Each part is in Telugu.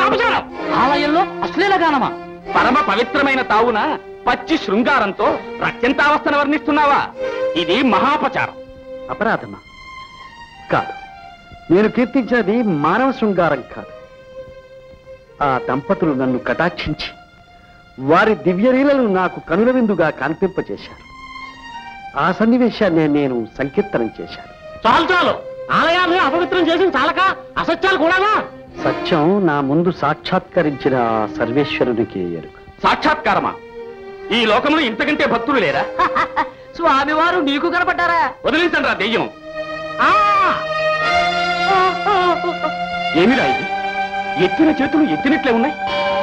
మహాపచారం ఆలయంలో అశ్లీల గానమా పరమ పవిత్రమైన తావున పచ్చి శృంగారంతో రత్యంతావస్థను వర్ణిస్తున్నావా ఇది మహాపచారం అపరాధమా కాదు నేను కీర్తించినది మానవ శృంగారం కాదు ఆ దంపతులు నన్ను కటాక్షించి వారి దివ్యలీలలు నాకు కనుల విందుగా కనిపింపచేశారు ఆ సన్నివేశాన్ని నేను సంకీర్తనం చేశాను చాలు చాలు ఆలయాన్ని అపవిత్రం చేసిన చాలక అసత్యాలు కూడానా సత్యం నా ముందు సాక్షాత్కరించిన ఆ సర్వేశ్వరునికి ఎరుక సాక్షాత్కారమా ఈ లోకంలో ఇంతకంటే భక్తులు లేరా స్వామివారు నీకు కనపడ్డారా వదిలించండి రా దెయ్యం ఏమిరా ఇది ఎత్తిన చేతులు ఎత్తినట్లే ఉన్నాయి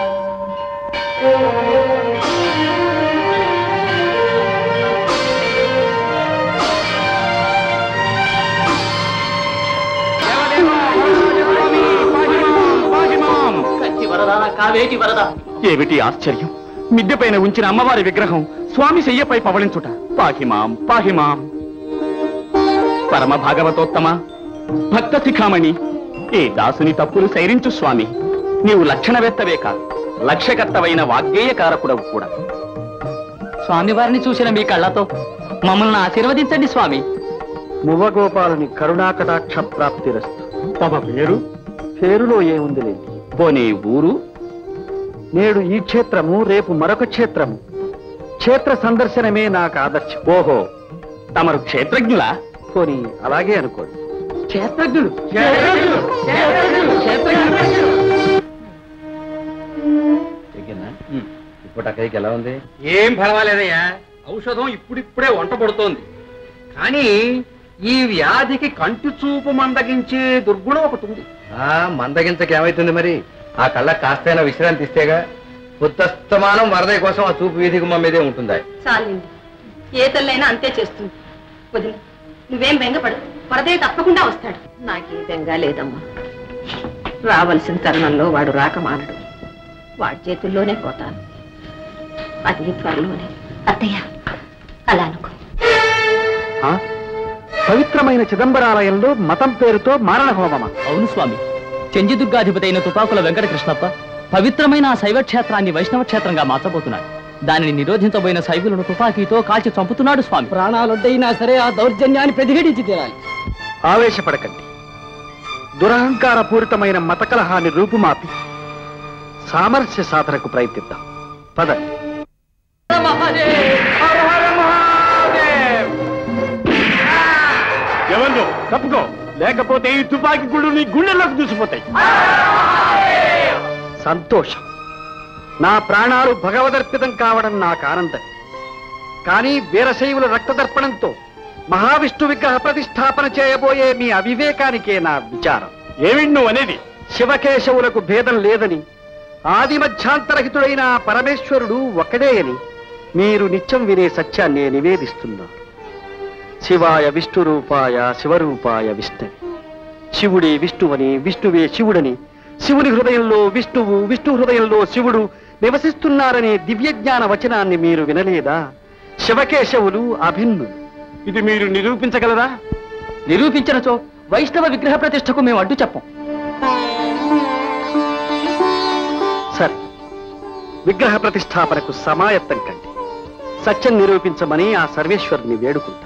కత్తి వరద కావేటి వరద ఏమిటి ఆశ్చర్యం మిద్దెపైన ఉంచిన అమ్మవారి విగ్రహం స్వామి శయ్యపై పవళించుట పాహిమాం పాహిమాం పరమ భాగవతోత్తమ భక్త శిఖామణి ఏ దాసుని తప్పులు సైరించు స్వామి నీవు లక్షణవేత్తవే కాదు లక్ష్యకర్తవైన వాగ్గేయకారకుడవు కూడా స్వామివారిని చూసిన మీ కళ్ళతో మమ్మల్ని ఆశీర్వదించండి స్వామి మువ్వగోపాలుని కరుణాకటాక్ష ప్రాప్తిరస్తు తమ పేరు పేరులో ఏముంది లేండి పోనీ ఊరు నేడు ఈ క్షేత్రము రేపు మరొక క్షేత్రము క్షేత్ర సందర్శనమే నాకు ఆదర్శం ఓహో తమరు క్షేత్రజ్ఞులా పోనీ అలాగే అనుకోండి క్షేత్రజ్ఞుడు ఇప్పుడు అక్కడికి ఎలా ఉంది ఏం పర్వాలేదయ్యా ఔషధం ఇప్పుడిప్పుడే వంట పడుతోంది కానీ ఈ వ్యాధికి కంటి చూపు మందగించే దుర్గుణం ఒకటి ఉంది మందగించక ఏమైతుంది మరి ఆ కళ్ళ కాస్తైనా విశ్రాంతి ఇస్తేగా ఉత్తస్తమానం వరదయ్య కోసం ఆ చూపు వీధి గుమ్మ మీదే ఉంటుందా చాలండి ఏ తల్లైనా అంతే చేస్తుంది వదిన నువ్వేం బెంగపడు వరదయ్య తప్పకుండా వస్తాడు నాకే బెంగ లేదమ్మా రావలసిన తరుణంలో వాడు రాక మానడు వాడి చేతుల్లోనే పోతాను అది త్వరలోనే అత్తయ్య అలా అనుకో ఆ? పవిత్రమైన చిదంబరాలయంలో మతం పేరుతో మారణ హోమమా అవును స్వామి చెంజిదుర్గాధిపతైన తుపాకుల వెంకటకృష్ణప్ప పవిత్రమైన ఆ శైవ క్షేత్రాన్ని వైష్ణవ క్షేత్రంగా మార్చబోతున్నాడు దానిని నిరోధించబోయిన శైవులను తుపాకీతో కాల్చి చంపుతున్నాడు స్వామి ప్రాణాలొడ్డైనా సరే ఆ దౌర్జన్యాన్ని ప్రతిఘటించి తీరాలి ఆవేశపడకండి దురహంకార పూరితమైన మత కలహాన్ని రూపుమాపి సామరస్య సాధనకు ప్రయత్నిద్దాం పదండి ఎవరు తప్పుకో లేకపోతే ఈ తుపాకీ గుళ్ళు నీ గుండెల్లోకి దూసిపోతాయి సంతోషం నా ప్రాణాలు భగవదర్పితం కావడం నాకు ఆనందం కానీ వీరశైవుల రక్తదర్పణంతో మహావిష్ణు విగ్రహ ప్రతిష్టాపన చేయబోయే మీ అవివేకానికే నా విచారం ఏమిటి నువ్వు అనేది శివకేశవులకు భేదం లేదని ఆది మధ్యాంతరహితుడైన ఆ పరమేశ్వరుడు ఒక్కడే అని మీరు నిత్యం వినే సత్యాన్ని నివేదిస్తున్నా శివాయ విష్ణు రూపాయ శివరూపాయ విష్ణవి శివుడే విష్ణువని విష్ణువే శివుడని శివుని హృదయంలో విష్ణువు విష్ణు హృదయంలో శివుడు నివసిస్తున్నారనే దివ్యజ్ఞాన వచనాన్ని మీరు వినలేదా శివకేశవులు అభిన్నులు ఇది మీరు నిరూపించగలరా నిరూపించినచో వైష్ణవ విగ్రహ ప్రతిష్టకు మేము అడ్డు చెప్పం సరే విగ్రహ ప్రతిష్టాపనకు సమాయత్తం కండి సత్యం నిరూపించమని ఆ సర్వేశ్వరుని వేడుకుంటాను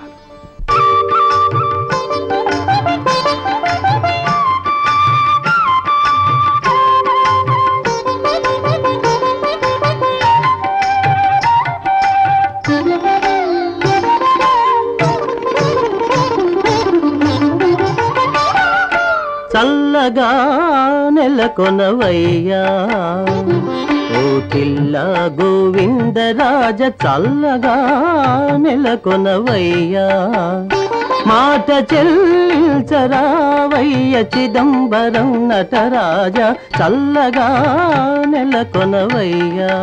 చల్లగా నెలకొనవయ్యా ఓ తిల్ల గోవిందరాజ చల్లగా నెలకొనవయ్యా మాట చెల్చరావయ్య చిదంబరం నటరాజ చల్లగా నెలకొనవయ్యా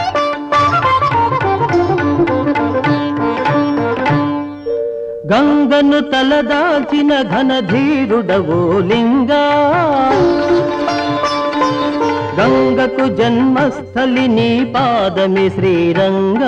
గంగ గంగను తలదాల్చిన ఘనధీరుడవో లింగా గంగకు జన్మస్థలి నీ పాదమి శ్రీరంగా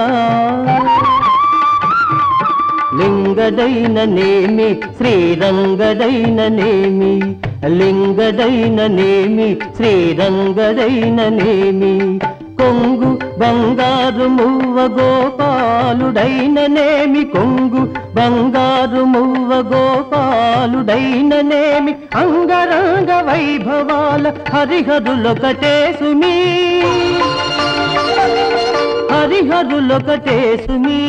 లింగడైన నేమి శ్రీరంగడైన నేమి లింగడైన నేమి శ్రీరంగడైన నేమి కొంగు బంగారు మువ్వ గోపాలుడైన నేమి కొంగు బంగారు మువ్వ గోపాలుడైన నేమి అంగరంగ వైభవాల హరిహరులొకటే సుమీ హరిహరులొకటే సుమీ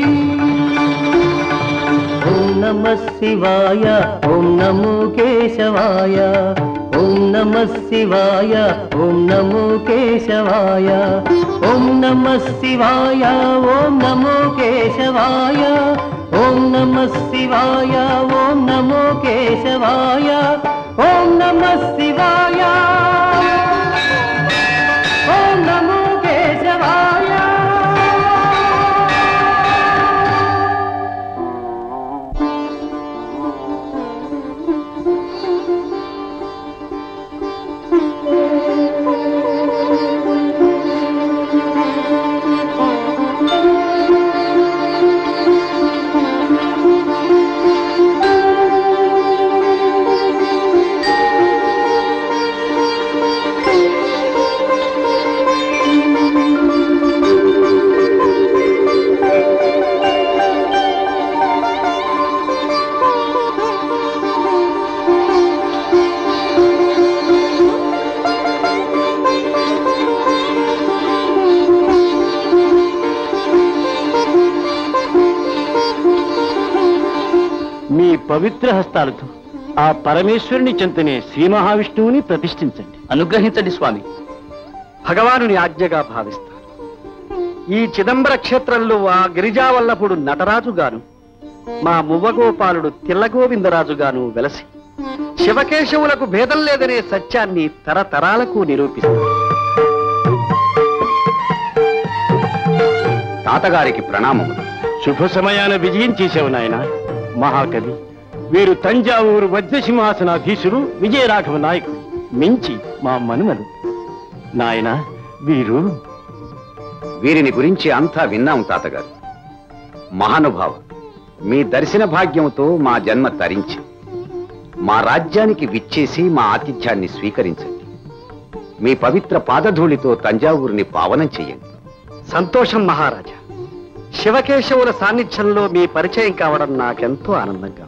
ఓం నమ శివాయ ఓం నమో కేశవాయ ఓం నమ శివాయ ఓం నమో కేశవాయ ఓం నమ శివాయ ఓం నమో కేశవాయ ఓం నమ శివాయ ఓం నమో కేశవాయ ఓం నమ శివాయ ఓం నమో కేశవాయ మీ పవిత్ర హస్తాలతో ఆ పరమేశ్వరుని చెంతనే శ్రీ మహావిష్ణువుని ప్రతిష్ఠించండి అనుగ్రహించండి స్వామి భగవానుని ఆజ్ఞగా భావిస్తారు ఈ చిదంబర క్షేత్రంలో ఆ గిరిజావల్లభుడు నటరాజు గాను మా మువ్వగోపాలుడు తిల్లగోవిందరాజు గాను వెలసి శివకేశవులకు భేదం లేదనే సత్యాన్ని తరతరాలకు నిరూపిస్తారు తాతగారికి ప్రణామములు శుభ సమయాన విజయం చేసావు నాయన మహాకవి వీరు తంజావూరు వజ్రసింహాసనాధీశులు విజయరాఘవ నాయకుడు మించి మా మనుమలు నాయన వీరు వీరిని గురించి అంతా విన్నాం తాతగారు మహానుభావ మీ దర్శన భాగ్యంతో మా జన్మ తరించి మా రాజ్యానికి విచ్చేసి మా ఆతిథ్యాన్ని స్వీకరించండి మీ పవిత్ర పాదధూళితో తంజావూరుని పావనం చెయ్యండి సంతోషం మహారాజా శివకేశవుల సాన్నిధ్యంలో మీ పరిచయం కావడం నాకెంతో ఆనందంగా ఉంది.